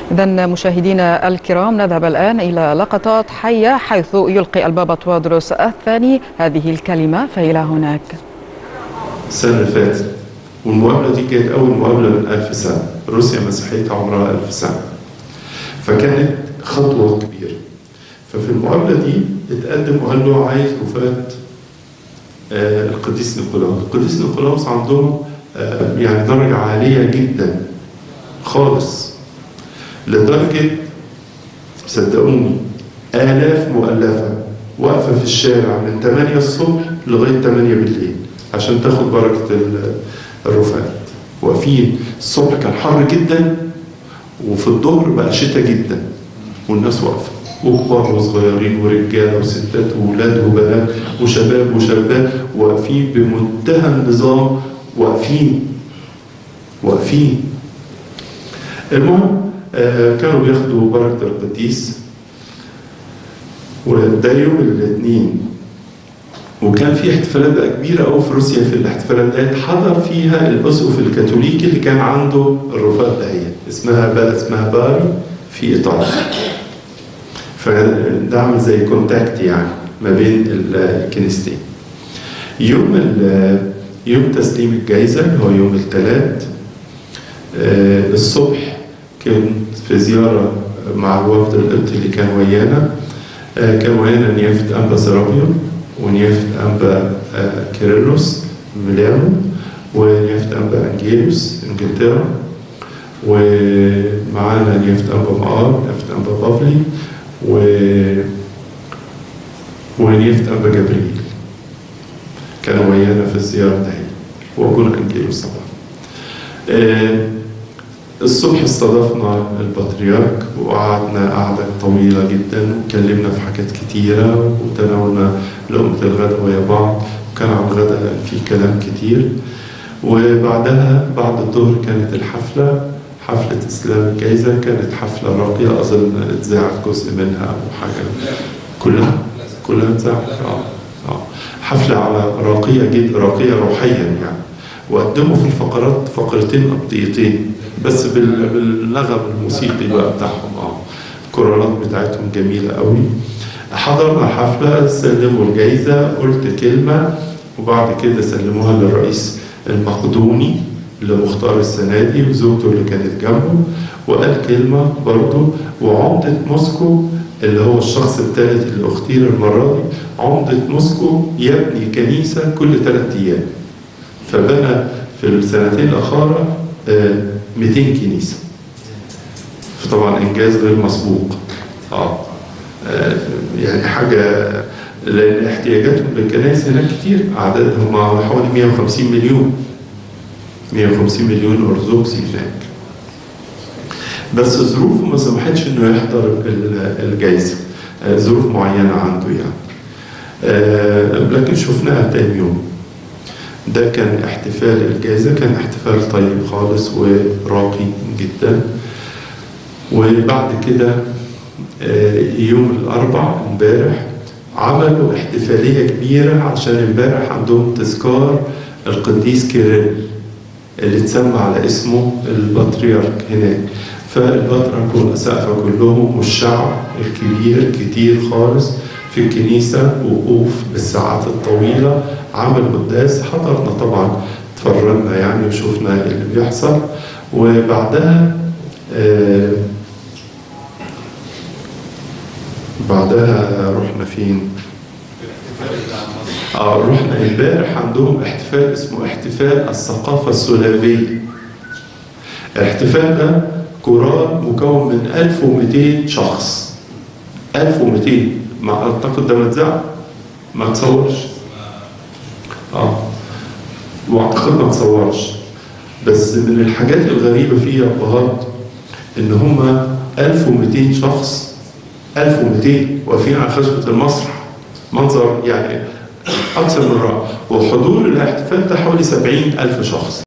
إذا مشاهدينا الكرام نذهب الآن إلى لقطات حية حيث يلقي البابا توادرس الثاني هذه الكلمة فإلى هناك السنة اللي فاتت والمقابلة دي كانت أول مقابلة من ألف سنة روسيا مسيحيتها عمرها ألف سنة فكانت خطوة كبيرة ففي المقابلة دي اتقدم وقال له عايز وفاة آه القديس نيقولاوس القديس نيقولاوس عندهم آه يعني درجة عالية جدا خالص لدرجة صدقوني آلاف مؤلفة واقفة في الشارع من 8 الصبح لغاية 8 بالليل عشان تاخد بركة الرفات واقفين الصبح كان حر جدا وفي الظهر بقى شتاء جدا والناس واقفة وكبار وصغيرين ورجالة وستات وولاد وبنات وشباب وشابات واقفين بمنتهى النظام واقفين واقفين المهم آه كانوا بياخدوا بركة القديس وده يوم الاثنين وكان في احتفالات بقى كبيرة قوي في روسيا في الاحتفالات ديت حضر فيها الأسقف الكاثوليكي اللي كان عنده الرفات دهيت اسمها بلد اسمها باري في إيطاليا فده عامل زي كونتاكت يعني ما بين الكنيستين يوم يوم تسليم الجائزة اللي هو يوم الثلاث الصبح كنت في زيارة مع الوفد القبطي اللي كان ويانا كان ويانا نيافة أنبا سرابيون ونيافة أنبا كيرلس ميلانو ونيافة أنبا أنجيلوس إنجلترا ومعانا نيافة أنبا مقار نيافة أنبا بافلي و ونيافة أنبا جبريل كانوا ويانا في الزيارة دي وأبونا أنجيلوس طبعا آه الصبح استضفنا البطريرك وقعدنا قعدة طويلة جدا واتكلمنا في حاجات كتيرة وتناولنا لقمة الغداء ويا بعض وكان على الغداء في كلام كتير وبعدها بعد الظهر كانت الحفلة حفلة إسلام الجايزة كانت حفلة راقية أظن اتذاعت جزء منها أو حاجة كلها كلها اتذاعت اه اه حفلة على راقية جدا راقية روحيا يعني وقدموا في الفقرات فقرتين قبطيتين بس بالنغم الموسيقي بقى بتاعهم اه الكورالات بتاعتهم جميلة قوي حضرنا حفلة سلموا الجايزة قلت كلمة وبعد كده سلموها للرئيس المقدوني اللي مختار السنة دي وزوجته اللي كانت جنبه وقال كلمة برضه وعمدة موسكو اللي هو الشخص الثالث اللي اختير المرة دي عمدة موسكو يبني كنيسة كل ثلاثة أيام فبنى في السنتين الأخرى 200 كنيسة فطبعا إنجاز غير مسبوق آه يعني حاجة لأن احتياجاتهم للكنائس هناك كتير عددهم حوالي 150 مليون 150 مليون أرثوذكسي هناك بس ظروفه ما سمحتش إنه يحضر الجايزة ظروف معينة عنده يعني لكن شفناها تاني يوم ده كان احتفال الجائزة كان احتفال طيب خالص وراقي جدا وبعد كده يوم الأربع امبارح عملوا احتفالية كبيرة عشان امبارح عندهم تذكار القديس كيريل اللي اتسمى على اسمه البطريرك هناك فالبطرك والأسقفة كلهم والشعب الكبير كتير خالص في الكنيسة وقوف بالساعات الطويلة عمل قداس حضرنا طبعا اتفرجنا يعني وشفنا اللي بيحصل وبعدها آه بعدها رحنا فين؟ اه رحنا امبارح عندهم احتفال اسمه احتفال الثقافة السلافية الاحتفال ده كورال مكون من 1200 شخص 1200 ما اعتقد ده متذاع ما تصورش اه واعتقد ما تصورش بس من الحاجات الغريبة فيه يا ابهات ان هم 1200 شخص 1200 واقفين على خشبة المسرح منظر يعني أكثر من رائع وحضور الاحتفال ده حوالي 70 ألف شخص